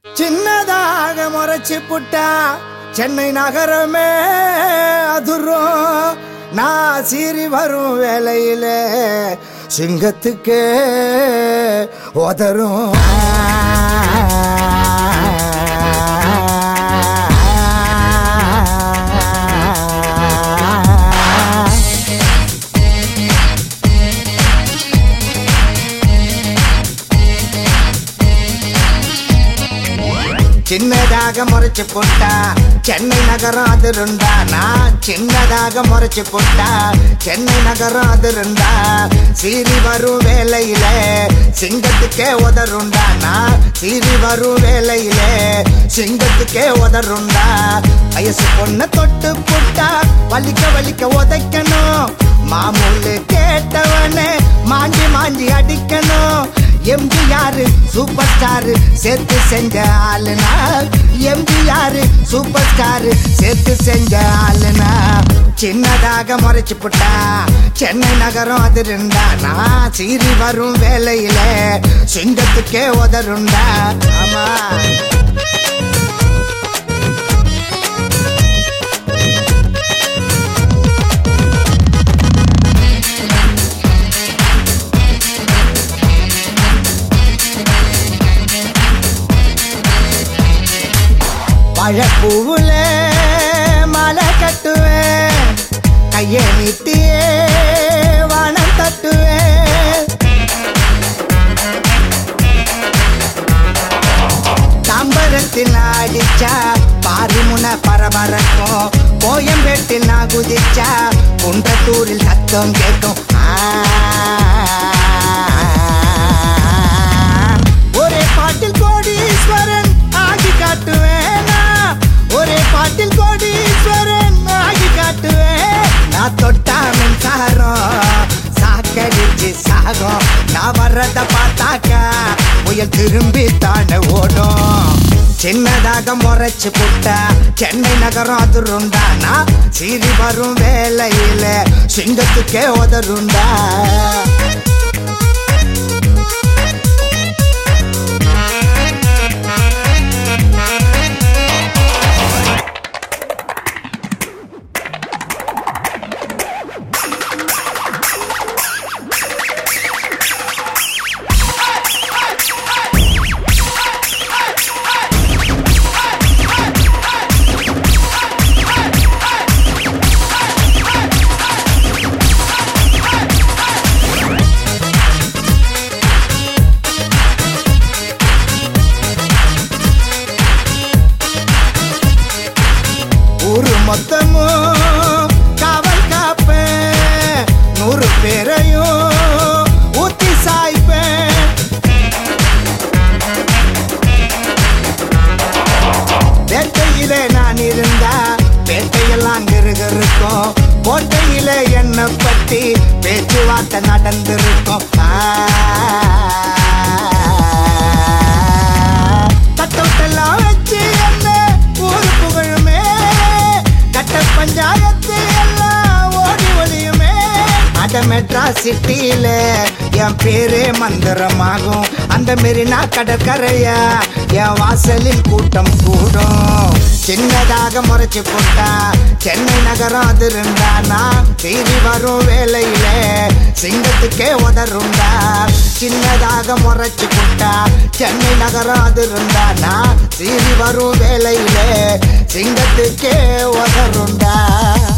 சின்னதாக முறைச்சு புட்டா சென்னை நகரமே அதுரும் நான் சீறி வரும் வேலையில சிங்கத்துக்கே உதரும் சின்னதாக முறைச்சு போட்டா சென்னை நகரம் அது இருந்தா நான் சின்னதாக முறைச்சு போட்டா சென்னை நகரம் அது இருந்தா சீறி வரும் வேலையில சிங்கத்துக்கே உதருண்டா நான் சீறி வரும் வேலையில சிங்கத்துக்கே உதருண்டா வயசு பொண்ண தொட்டு புட்டா வலிக்க வலிக்க உதைக்கணும் மாமூலு கேட்டவனே மாஞ்சி மாஞ்சி அடிக்கணும் எம்ஜிஆர் சூப்பர் ஸ்டார் சேர்த்து செஞ்ச ஆளுனா எம்ஜிஆர் சூப்பர் ஸ்டார் சேர்த்து செஞ்ச ஆளுனா சின்னதாக முறைச்சு புட்டா சென்னை நகரம் அது இருந்தா நான் சீறி வரும் வேலையில சிங்கத்துக்கே உதருண்டா ஆமா பழப்பூவுல மலை கட்டுவேன் கையை நீட்டியே வானம் தட்டுவேன் தாம்பரத்தில் அடிச்சா பாரிமுன பரபரக்கும் கோயம்பேட்டில் நான் குதிச்சா குன்றத்தூரில் சத்தம் கேட்கும் ஆ. ஒரே பாட்டில் கோடீஸ்வரன் ஆகி காட்டுவேனா ஒரே பாட்டில் கோடீஸ்வரன் ஆகி காட்டுவேன் நான் தொட்டா மின்சாரம் சாக்கடிச்சு சாகம் நான் வர்றத பார்த்தாக்கா புயல் திரும்பி தானே ஓடும் சின்னதாக முறைச்சு புட்டா சென்னை நகரம் அதுருண்டா நான் சீறி வரும் வேலையில சிங்கத்துக்கே உதருண்டா ஊரு மொத்தமும் காவல் காப்பேன் நூறு பேரையும் ஊத்தி சாய்ப்பேன் வேட்டையில நான் இருந்தா வேட்டையெல்லாம் கிருகிருக்கும் கோட்டையில என்ன பத்தி பேச்சுவார்த்தை நடந்திருக்கும் கட்டவுட்டெல்லாம் வச்சு என்ன ஊரு புகழுமே கட்ட பஞ்சாயத்து எல்லாம் ஓடி ஒளியுமே அட மெட்ராஸ் சிட்டியில என் பேரே மந்திரமாகும் அந்த மெரினா கடற்கரையா என் வாசலில் கூட்டம் கூடும் சின்னதாக முறைச்சு போட்டா சென்னை நகரம் அது இருந்தா நான் சீறி வரும் வேலையில சிங்கத்துக்கே உதருண்டா சின்னதாக முறைச்சு போட்டா சென்னை நகரம் அது இருந்தா நான் சீறி வரும் வேலையில சிங்கத்துக்கே உதருண்டா